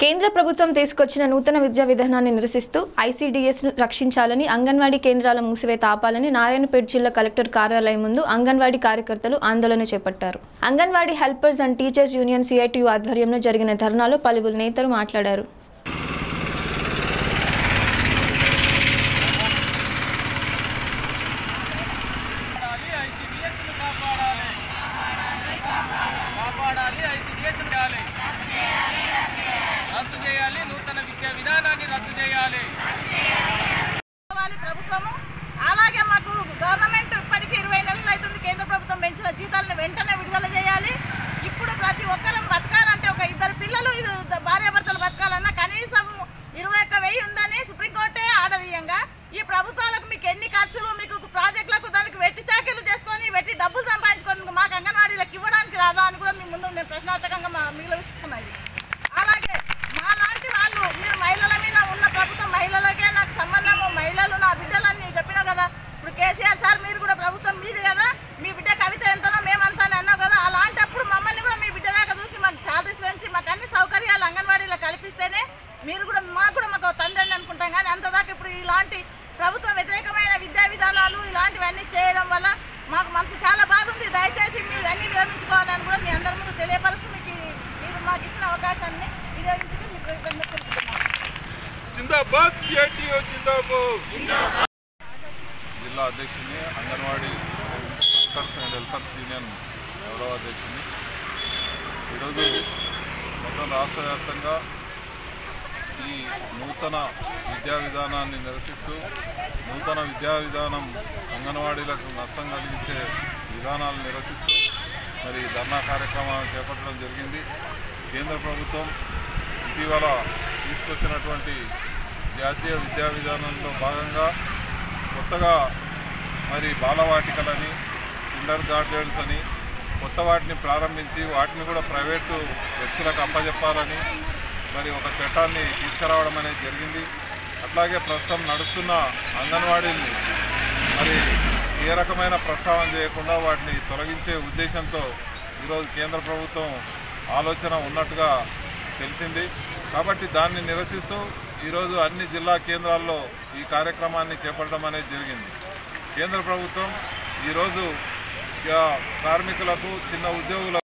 కేంద్ర ప్రభుత్వం తీసుకొచ్చిన నూతన విద్యా విధానాన్ని నిరసిస్తూ ఐసీడీఎస్ను రక్షించాలని అంగన్వాడీ కేంద్రాల మూసివేత ఆపాలని నారాయణపేట జిల్లా కలెక్టర్ కార్యాలయం ముందు అంగన్వాడీ కార్యకర్తలు ఆందోళన చేపట్టారు anganwadi helpers and teachers union C I T U ఆధ్వర్యంలో జరిగిన ధర్నాలో పలువురు నేతలు మాట్లాడారు కాపాడాలి ఐసీడీఎస్ను కాపాడాలి కాపాడాలి ఐసీడీఎస్ను చేయాలి రద్దు చేయాలి నూతన విద్యా విధానాన్ని రద్దు చేయాలి కావాలి ప్రభుత్వము అలాగే మాకు గవర్నమెంట్ ఇప్పటికీ ఇరవై నెలలు అవుతుంది కేంద్ర ప్రభుత్వం పెంచిన జీతాలను వెంటనే విడుదల చేయాలి ఇప్పుడు ప్రతి ఒక్కరం బతకాలంటే ఒక ఇద్దరు పిల్లలు ఇది భార్యాభర్తలు బతకాలన్నా కనీసం ఇరవై ఒక్క వెయ్యి ఉందని సుప్రీంకోర్టే ఆర్డర్ ఇయ్యంగా ఈ ప్రభుత్వాలకు మీకు ఎన్ని ఖర్చులు మీకు ప్రాజెక్టులకు దానికి వెట్టి చాకరీలు చేసుకొని వెట్టి డబ్బులు సంపాదించుకొని మాకు అంగన్వాడీలకు ఇవ్వడానికి రాదా అని కూడా మీ ముందు నేను ప్రశ్నార్థకంగా మా మిగిలిస్తున్నాయి అలాగే మా లాంటి వాళ్ళు మీరు మహిళల మీద ఉన్న ప్రభుత్వం మహిళలకే నాకు సంబంధము మహిళలు నా బిడ్డలని చెప్పినావు కదా ఇప్పుడు కేసీఆర్ సార్ మీరు కూడా ప్రభుత్వం మీది కదా మీ బిడ్డ కవిత ఎంతనో మేమంతా అని అన్నావు కదా అలాంటప్పుడు మమ్మల్ని కూడా మీ బిడ్డలాగా చూసి మాకు శాలరీస్ పెంచి మాకు అన్ని సౌకర్యాలు అంగన్వాడీలో కల్పిస్తేనే మీరు కూడా మాకు కూడా మాకు తండ్రి అని అనుకుంటాం కానీ అంతదాకా ఇప్పుడు ఇలాంటి ప్రభుత్వ వ్యతిరేకమైన విద్యా విధానాలు ఇలాంటివన్నీ చేయడం వల్ల మాకు మనసు చాలా బాధ ఉంది దయచేసి మీరు అన్ని విరమించుకోవాలని కూడా మీ అందరి ముందు తెలియపరుస్తూ మీకు ఈ- మీరు మాకు ఇచ్చిన అవకాశాన్ని వినియోగించుకుని మీకు కృతజ్ఞతలు తెలుపుతున్నాను. జిందాబాద్ సిఐటిఓ జిందాబాద్ జిల్లా అధ్యక్షుని anganwadi workers and helpers union గౌరవ అధ్యక్షుని ఈరోజు మొత్తం రాష్ట్ర వ్యాప్తంగా ఈ నూతన విద్యా విధానాన్ని నిరసిస్తూ నూతన విద్యా విధానం అంగన్వాడీలకు నష్టం కలిగించే విధానాలను నిరసిస్తూ మరి ఈ ధర్నా కార్యక్రమాలను చేపట్టడం జరిగింది కేంద్ర ప్రభుత్వం ఇటీవల తీసుకొచ్చినటువంటి జాతీయ విద్యా విధానంలో భాగంగా కొత్తగా మరి బాలవాటికలని కిండర్ గార్డెన్స్ అని కొత్త వాటిని ప్రారంభించి వాటిని కూడా ప్రైవేటు వ్యక్తులకు అప్పజెప్పాలని మరి ఒక చట్టాన్ని తీసుకురావడం అనేది జరిగింది అట్లాగే ప్రస్తుతం నడుస్తున్న అంగన్వాడీల్ని మరి ఏ రకమైన ప్రస్తావన చేయకుండా వాటిని తొలగించే ఉద్దేశంతో ఈరోజు కేంద్ర ప్రభుత్వం ఆలోచన ఉన్నట్టుగా తెలిసింది కాబట్టి దాన్ని నిరసిస్తూ ఈరోజు అన్ని జిల్లా కేంద్రాల్లో ఈ కార్యక్రమాన్ని చేపట్టడం అనేది జరిగింది కేంద్ర ప్రభుత్వం ఈరోజు ఇక కార్మికులకు చిన్న ఉద్యోగులకు